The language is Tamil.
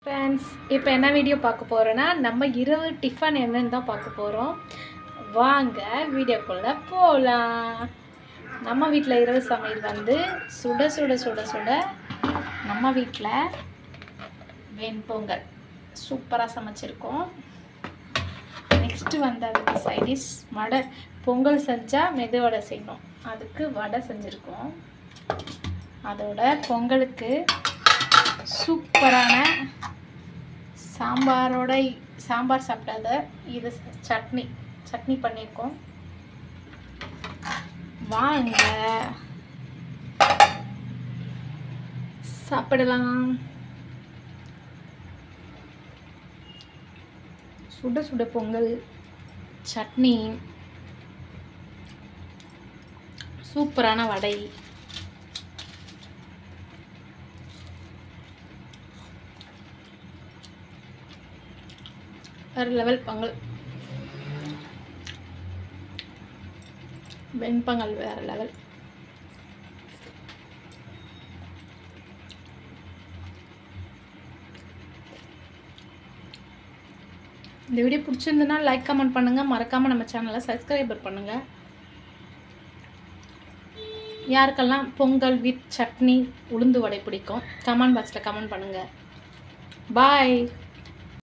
ஃப்ரெண்ட்ஸ் இப்போ என்ன வீடியோ பார்க்க போகிறோன்னா நம்ம இரவு டிஃபன் என்னன்னு தான் பார்க்க போகிறோம் வாங்க வீடியோக்குள்ளே போகலாம் நம்ம வீட்டில் இரவு சமையல் வந்து சுட சுட சுட சுட நம்ம வீட்டில் வெண்பொங்கல் சூப்பராக சமைச்சிருக்கோம் நெக்ஸ்ட்டு வந்து அதுக்கு சைடிஷ் வடை பொங்கல் செஞ்சால் மெது வடை செய்யணும் அதுக்கு வடை செஞ்சுருக்கோம் அதோட பொங்கலுக்கு சூப்பரான சாம்பாரோட சாம்பார் சாப்பிடாத இது சட்னி சட்னி பண்ணியிருக்கோம் வாங்க சாப்பிடலாம் சுட சுட பொங்கல் சட்னி சூப்பரான வடை வேறு லெவல் பொங்கல் வெண்பொங்கல் வேறு லெவல் இந்த வீடியோ பிடிச்சிருந்துன்னா லைக் கமெண்ட் பண்ணுங்கள் மறக்காமல் நம்ம சேனலை சப்ஸ்கிரைபர் பண்ணுங்கள் யாருக்கெல்லாம் பொங்கல் வித் சட்னி உளுந்து வடை பிடிக்கும் கமெண்ட் பாக்ஸில் கமெண்ட் பண்ணுங்கள் பாய்